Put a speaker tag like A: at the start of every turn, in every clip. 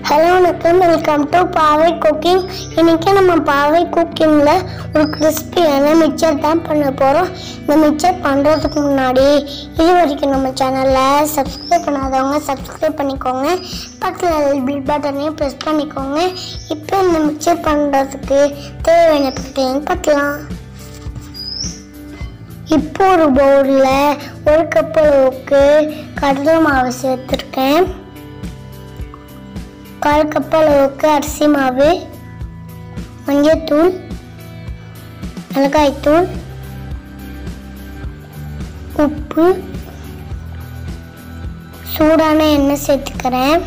A: hello வணக்கம் welcome to பாவை cooking இன்னைக்கு நம்ம பாவை குக்கிங்கில் ஒரு கிறிஸ்பியான மிக்சர் தான் பண்ண போகிறோம் இந்த மிக்சர் பண்ணுறதுக்கு முன்னாடி இது வரைக்கும் நம்ம சேனலை சப்ஸ்கிரைப் பண்ணாதவங்க சப்ஸ்கிரைப் பண்ணிக்கோங்க பக்கத்தில் பில் பட்டனையும் ப்ரெஸ் பண்ணிக்கோங்க இப்போ இந்த மிக்சர் பண்ணுறதுக்கு தேவையான பொருட்களையும் பார்க்கலாம் இப்போ ஒரு பவுலில் ஒரு கப் அளவுக்கு கடலை மாவு சேர்த்துருக்கேன் கால் கப் அளவுக்கு அரிசி மாவு மஞ்சத்தூள் மிளகாய்த்தூள் உப்பு சூடான எண்ணெய் சேர்த்துக்கிறேன்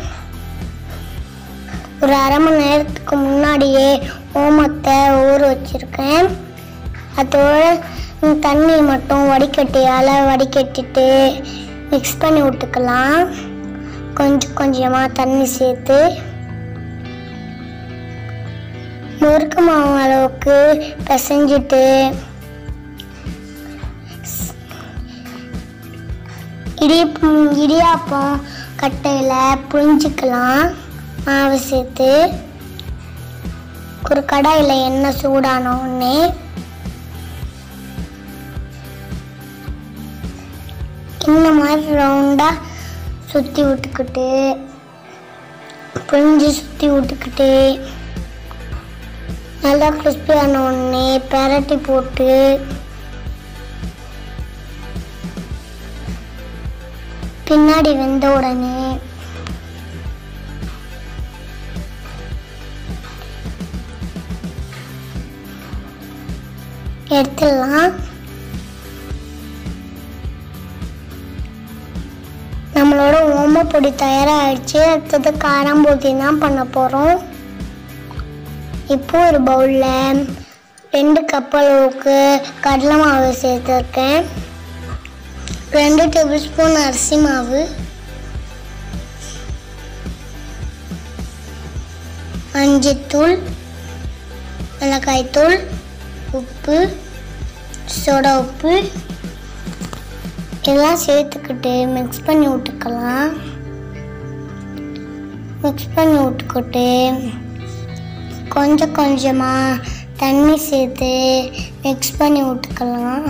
A: ஒரு அரை மணி நேரத்துக்கு முன்னாடியே ஓமத்தை ஊற வச்சிருக்கேன் அதோட தண்ணி மட்டும் வடிகட்டியால் வடிகட்டிட்டு மிக்ஸ் பண்ணி விட்டுக்கலாம் கொஞ்சம் கொஞ்சமாக தண்ணி சேர்த்து முறுக்கு மாவு அளவுக்கு பிசைஞ்சிட்டு இடியப்பம் இடியாப்பம் கட்டையில் புழிஞ்சிக்கலாம் மாவு சேர்த்து ஒரு கடாயில் எண்ணெய் சூடான உடனே இந்த மாதிரி ரவுண்டாக சுற்றி விட்டுக்கிட்டு புரிஞ்சு சுற்றி விட்டுக்கிட்டு நல்லா கிறிஸ்பியான உடனே பெரட்டி போட்டு பின்னாடி வெந்த உடனே எடுத்துடலாம் நம்மளோட ஓமப்பொடி தயாராகிடுச்சு அடுத்தது காராம்பூத்தி தான் பண்ண போகிறோம் இப்போ ஒரு பவுலில் ரெண்டு கப் அளவுக்கு கடலை மாவு சேர்த்துருக்கேன் ரெண்டு டேபிள் ஸ்பூன் அரிசி மாவு மஞ்சத்தூள் மிளகாய்த்தூள் உப்பு சோடா உப்பு எல்லாம் சேர்த்துக்கிட்டு மிக்ஸ் பண்ணி விட்டுக்கலாம் மிக்ஸ் பண்ணி விட்டுக்கிட்டு கொஞ்சம் கொஞ்சமாக தண்ணி சேர்த்து மிக்ஸ் பண்ணி விட்டுக்கலாம்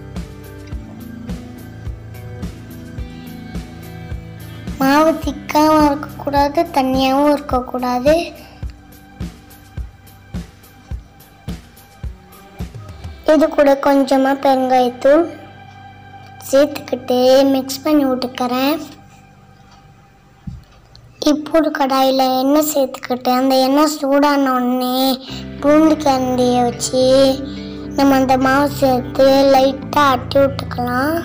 A: மாவு திக்காகவும் இருக்கக்கூடாது தண்ணியாகவும் இருக்கக்கூடாது இது கூட கொஞ்சமாக பெருங்காயத்தூள் சேர்த்துக்கிட்டு மிக்ஸ் பண்ணி விட்டுக்கிறேன் இப்போ ஒரு கடாயில் எண்ணெய் சேர்த்துக்கிட்டு அந்த எண்ணெய் சூடான உடனே பூண்டு கரண்டியை வச்சு நம்ம அந்த மாவு சேர்த்து லைட்டாக அட்டி விட்டுக்கலாம்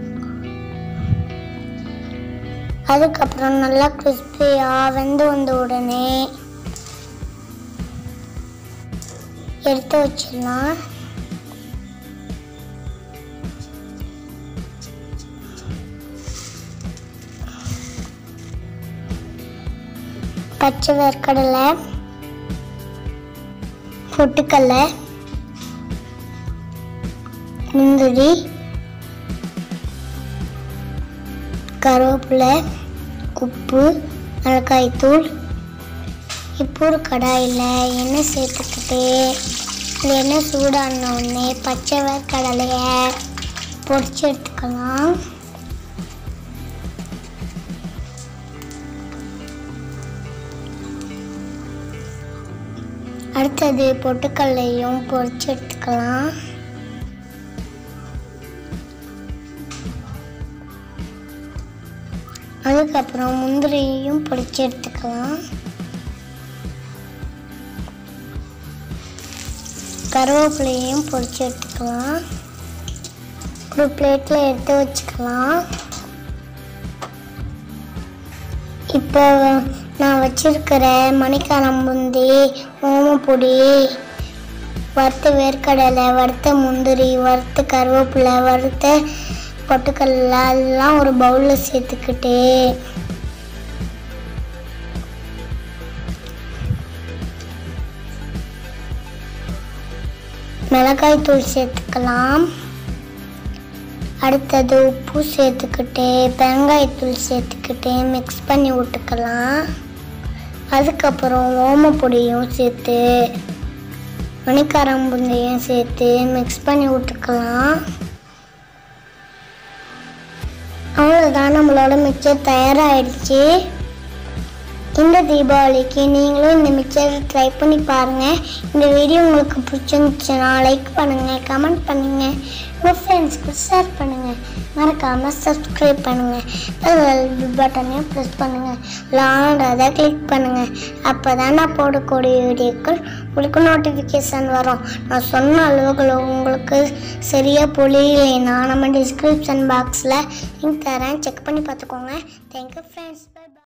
A: அதுக்கப்புறம் நல்லா கிறிஸ்பியாக வெந்து வந்த உடனே எடுத்து வச்சிடலாம் பச்சை வேர்க்கடலை பொட்டுக்கடலை முந்திரி கருவேப்பிலை உப்பு மிளகாய்த்தூள் இப்போ ஒரு கடாயில் எண்ணெய் சேர்த்துக்கிட்டு இந்த எண்ணெய் சூடான உடனே பச்சை வேர்க்கடலையை பொரிச்சு எடுத்துக்கலாம் அடுத்தது பொட்டுக்கல்லையும் பொரிச்சு எடுத்துக்கலாம் அதுக்கப்புறம் முந்திரியையும் பொரிச்சு எடுத்துக்கலாம் கருவேப்பிலையும் பொரிச்சு எடுத்துக்கலாம் ஒரு பிளேட்டில் எடுத்து வச்சுக்கலாம் இப்போ நான் வச்சிருக்கிற மணிக்காரம் முந்தி ஓமப்பொடி வறுத்த வேர்க்கடலை வறுத்த முந்திரி வறுத்த கருவேப்பிலை வறுத்த பொட்டுக்கடலை எல்லாம் ஒரு பவுலில் சேர்த்துக்கிட்டு மிளகாய் தூள் சேர்த்துக்கலாம் அடுத்தது உப்பு சேர்த்துக்கிட்டு பெருங்காயத்தூள் சேர்த்துக்கிட்டு மிக்ஸ் பண்ணி விட்டுக்கலாம் அதுக்கப்புறம் ஓமப்பொடியும் சேர்த்து மணிக்காரம்புந்தையும் சேர்த்து மிக்ஸ் பண்ணி விட்டுக்கலாம் அவ்வளோதான் நம்மளோட மிக்சர் தயாராகிடுச்சு இந்த தீபாவளிக்கு நீங்களும் இந்த மிக்சர் ட்ரை பண்ணி பாருங்கள் இந்த வீடியோ உங்களுக்கு பிடிச்சிருந்துச்சுன்னா லைக் பண்ணுங்கள் கமெண்ட் பண்ணுங்கள் உங்கள் ஃப்ரெண்ட்ஸ்க்கு ஷேர் பண்ணுங்கள் மறக்காமல் சப்ஸ்கிரைப் பண்ணுங்கள் பட்டனையும் ப்ரெஸ் பண்ணுங்கள் லாண்ட் அதை கிளிக் பண்ணுங்கள் அப்போ தான் நான் போடக்கூடிய வீடியோக்கள் உங்களுக்கு நோட்டிஃபிகேஷன் வரும் நான் சொன்ன அளவுகள் உங்களுக்கு சரியாக புரியலைன்னா நம்ம டிஸ்கிரிப்ஷன் பாக்ஸில் லிங்க் தரேன் செக் பண்ணி பார்த்துக்கோங்க தேங்க்யூ ஃப்ரெண்ட்ஸ்